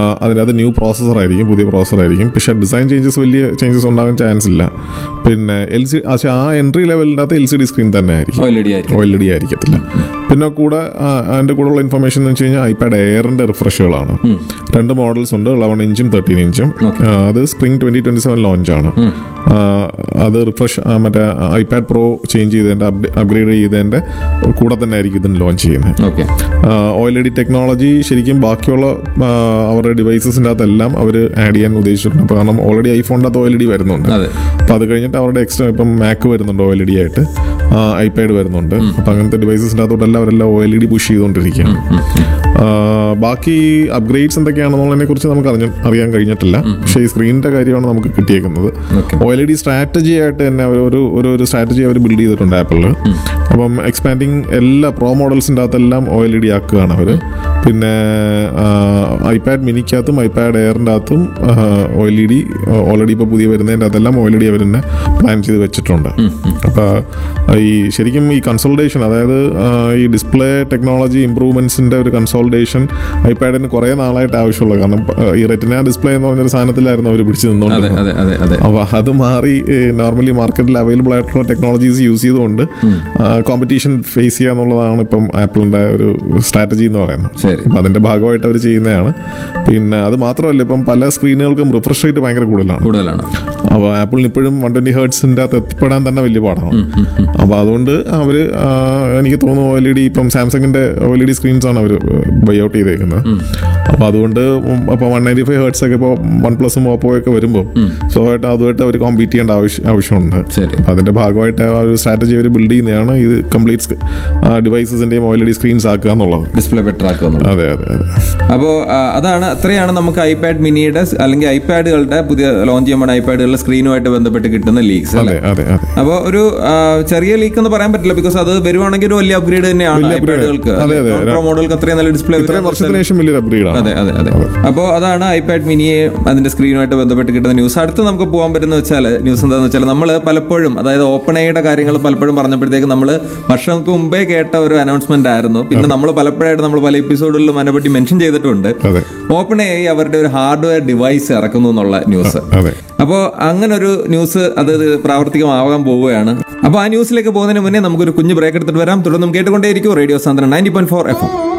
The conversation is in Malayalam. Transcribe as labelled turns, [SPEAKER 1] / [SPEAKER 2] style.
[SPEAKER 1] അതിനകത്ത് ന്യൂ പ്രോസസ്സർ ആയിരിക്കും പുതിയ പ്രോസസ്സർ ആയിരിക്കും പക്ഷേ ഡിസൈൻ ചേഞ്ചസ് വലിയ ചേഞ്ചസ് ഉണ്ടാകാൻ ചാൻസ് ഇല്ല പിന്നെ എൽ സി പക്ഷേ ആ എൻട്രി ലെവലിൻ്റെ അകത്ത് എൽ സി ഡി സ്ക്രീൻ തന്നെ ആയിരിക്കും
[SPEAKER 2] ഒ എൽ ഇ ഡി ആയിരിക്കും
[SPEAKER 1] ഒ എൽ ഡി ആയിരിക്കത്തില്ല പിന്നെ കൂടെ ആ, അതിൻ്റെ കൂടെയുള്ള ഇൻഫർമേഷൻ എന്ന് വെച്ച് കഴിഞ്ഞാൽ ഐപാഡ് എയറിൻ്റെ റിഫ്രഷുകളാണ് രണ്ട് മോഡൽസ് ഉണ്ട് ഇലവൻ ഇഞ്ചും തേർട്ടീൻ ഇഞ്ചും അത് സ്പ്രിംഗ് ട്വൻറ്റി ട്വൻറ്റി സെവൻ ലോഞ്ചാണ് അത് റിഫ്രഷ് മറ്റേ ഐപാഡ് പ്രോ ചേഞ്ച് ചെയ്തതിൻ്റെ അപ്ഗ്രേഡ് ചെയ്തതിൻ്റെ കൂടെ തന്നെ ആയിരിക്കും ഇതിന് ലോഞ്ച് ചെയ്യുന്നത്
[SPEAKER 2] okay
[SPEAKER 1] O L E D technology ശരിക്കും ബാക്കിയുള്ള ആ, അവരുടെ ഡിവൈസസിൻ്റെ അകത്തെല്ലാം അവർ ആഡ് ചെയ്യാൻ ഉദ്ദേശിച്ചിട്ടുണ്ട് അപ്പോൾ കാരണം ഓൾറെഡി ഐഫോണിൻ്റെ അകത്ത് ഒ എൽ ഇ ഡി വരുന്നുണ്ട്
[SPEAKER 2] അതെ
[SPEAKER 1] അപ്പോൾ അത് കഴിഞ്ഞിട്ട് അവരുടെ എക്സ്ട്രാ ഇപ്പം മാക്ക് വരുന്നുണ്ട് ഒ എൽ ഇ ഡി ആയിട്ട് ഐപാഡ് വരുന്നുണ്ട് അപ്പം അങ്ങനത്തെ ഡിവൈസസിൻ്റെ അകത്തോട്ടെല്ലാം അവരെല്ലാം O L E D push ചെയ്തുകൊണ്ടിരിക്കുകയാണ് ആ, ബാക്കി അപ്ഗ്രേഡ്സ് എന്തൊക്കെയാണെന്നുള്ളതിനെ കുറിച്ച് നമുക്ക് അറിഞ്ഞ അറിയാൻ കഴിഞ്ഞിട്ടില്ല പക്ഷേ ഈ സ്ക്രീനിൻ്റെ കാര്യമാണ് നമുക്ക് കിട്ടിയേക്കുന്നത്
[SPEAKER 2] Okay.
[SPEAKER 1] O L E D strategy ആയിട്ട് തന്നെ അവർ ഒരു ഒരു ഒരു സ്ട്രാറ്റജി അവർ ബിൽഡ് ചെയ്തിട്ടുണ്ട് ആപ്പിളിൽ അപ്പം എക്സ്പാൻഡിങ് എല്ലാ പ്രോ മോഡൽസിൻ്റെ അകത്തെല്ലാം ഒ എൽ ഇ ഡി ആക്കുകയാണ് അവർ പിന്നെ ഐപാഡ് മിനിക്കകത്തും ഐപാഡ് എയറിൻ്റെ അകത്തും O L E D already ഇപ്പോൾ പുതിയ വരുന്നതിൻ്റെ അകത്തെല്ലാം ഒ എൽ ഇ ഡി അവർ തന്നെ പ്ലാൻ ചെയ്ത് വെച്ചിട്ടുണ്ട് അപ്പോൾ ഈ ശരിക്കും ഈ കൺസോൾട്ടേഷൻ അതായത് ആ, ഈ ഡിസ്പ്ലേ ടെക്നോളജി ഇമ്പ്രൂവ്മെൻറ്റ്സിൻ്റെ ഒരു കൺസോൾട്ടേഷൻ ഐപാഡിന് കുറേ നാളായിട്ട് ആവശ്യമുള്ളത് കാരണം ആ, ഈ റെറ്റിന ഡിസ്പ്ലേ എന്ന് പറഞ്ഞൊരു സാധനത്തിലായിരുന്നു അവർ പിടിച്ചു
[SPEAKER 2] അതെ
[SPEAKER 1] നിന്നുകൊണ്ടിരുന്നത്
[SPEAKER 2] അതെ അതെ അതെ
[SPEAKER 1] അപ്പോൾ അത് മാറി നോർമലി മാർക്കറ്റിൽ അവൈലബിൾ ആയിട്ടുള്ള ടെക്നോളജീസ് യൂസ് ചെയ്തുകൊണ്ട് കോമ്പറ്റീഷൻ ഫേസ് ചെയ്യുക എന്നുള്ളതാണ് ഇപ്പം ആപ്പിളിൻ്റെ ഒരു സ്ട്രാറ്റജി എന്ന് പറയുന്നത്
[SPEAKER 2] ശരി
[SPEAKER 1] അപ്പം അതിൻ്റെ ഭാഗമായിട്ട് അവർ ചെയ്യുന്നതാണ് പിന്നെ അത് മാത്രമല്ല ഇപ്പം പല സ്ക്രീനുകൾക്കും റിഫ്രഷ് റേറ്റ് ഭയങ്കര കൂടുതലാണ്
[SPEAKER 2] കൂടുതലാണ്
[SPEAKER 1] അപ്പോൾ ആപ്പിളിന് ഇപ്പോഴും വൺ ട്വൻറ്റി ഹേർട്സിൻ്റെ അകത്ത് എത്തിപ്പെടാൻ തന്നെ വലിയ പാടാണ് അപ്പോൾ അതുകൊണ്ട് അവർ എനിക്ക് തോന്നുന്നു ഒ എൽ ഇ ഡി ഇപ്പം സാംസങ്ങിൻ്റെ O L E D screens ആണ് അവർ ബൈ ഔട്ട് ചെയ്തേക്കുന്നത് അപ്പോൾ അതുകൊണ്ട് അപ്പോൾ വൺ നയൻറ്റി ഫൈവ് ഹേർട്സ് ഒക്കെ ഇപ്പോൾ വൺ പ്ലസും ഓപ്പോ ഒക്കെ വരുമ്പോൾ സ്വാഭാവികമായിട്ട് അതുമായിട്ട് അവർ കോമ്പീറ്റ് ചെയ്യേണ്ട ആവശ്യം ആവശ്യമുണ്ട്
[SPEAKER 2] ശരി
[SPEAKER 1] അപ്പോൾ അതിൻ്റെ ഭാഗമായിട്ട് ആ ഒരു സ്ട്രാറ്റജി അവർ ബിൽഡ് ചെയ്യുന്നതാണ് ഇത് കംപ്ലീറ്റ് ഡിവൈസസിൻ്റെയും O L E D screens ആക്കുക എന്നുള്ളത്
[SPEAKER 2] ഡിസ്പ്ലേ ബെറ്റർ ആക്കുന്നുള്ളൂ
[SPEAKER 1] അതെ അതെ അതെ
[SPEAKER 2] അപ്പോൾ അതാണ് അത്രയാണ് നമുക്ക് ഐപാഡ് മിനിയുടെ സ് അല്ലെങ്കിൽ ഐപാഡുകളുടെ പുതിയ ലോഞ്ച് ചെയ്യുമ്പോൾ ഐപാഡുകളുടെ സ്ക്രീനുമായിട്ട് ബന്ധപ്പെട്ട് കിട്ടുന്ന ലീക്സ്
[SPEAKER 1] അതെ അതെ അതെ
[SPEAKER 2] അപ്പോൾ ഒരു ആ, ചെറിയ ലീക്ക് എന്ന് പറയാൻ പറ്റില്ല ബിക്കോസ് അത് വരുവാണെങ്കിൽ ഒരു വലിയ അപ്ഗ്രേഡ് തന്നെയാണ്
[SPEAKER 1] വലിയ upgrade.
[SPEAKER 2] ഐപാഡുകൾക്ക്
[SPEAKER 1] അതെ, അതെ.
[SPEAKER 2] പ്രോ മോഡലുകൾക്ക് അത്രയും നല്ല ഡിസ്പ്ലേ
[SPEAKER 1] ഇത്രയും വർഷത്തിന് ശേഷം വലിയൊരു അപ്ഗ്രേഡാണ്
[SPEAKER 2] അതെ അതെ അതെ അപ്പോൾ അതാണ് ഐപാഡ് മിനിയെ അതിന്റെ സ്ക്രീനുമായിട്ട് ബന്ധപ്പെട്ട് കിട്ടുന്ന ന്യൂസ് അടുത്ത് നമുക്ക് പോകാൻ പറ്റുന്ന വെച്ചാൽ ന്യൂസ് എന്താണെന്ന് വെച്ചാൽ നമ്മൾ പലപ്പോഴും അതായത് ഓപ്പൺ ഐയുടെ കാര്യങ്ങൾ പലപ്പോഴും പറഞ്ഞപ്പോഴത്തേക്ക് നമ്മൾ വർഷങ്ങൾക്ക് മുമ്പേ കേട്ട ഒരു അനൗൺസ്മെന്റ് ആയിരുന്നു പിന്നെ നമ്മൾ പലപ്പോഴായിട്ട് നമ്മൾ പല എപ്പിസോഡുകളിലും അതിനെപ്പറ്റി മെൻഷൻ ചെയ്തിട്ടുണ്ട്
[SPEAKER 1] അതെ
[SPEAKER 2] ഓപ്പൺ ഐ അവരുടെ ഒരു ഹാർഡ്വെയർ ഡിവൈസ് ഇറക്കുന്നു എന്നുള്ള ന്യൂസ്
[SPEAKER 1] അതെ
[SPEAKER 2] അപ്പോൾ അങ്ങനെ ഒരു ന്യൂസ് അത് പ്രാവർത്തികമാവാൻ പോവുകയാണ് അപ്പോൾ ആ ന്യൂസിലേക്ക് പോകുന്നതിന് മുന്നേ നമുക്കൊരു കുഞ്ഞു ബ്രേക്ക് എടുത്തിട്ട് വരാം തുടർന്നും കേട്ടുകൊണ്ടേയിരിക്കും റേഡിയോ സാന്ദ്രൻ ninety point four F M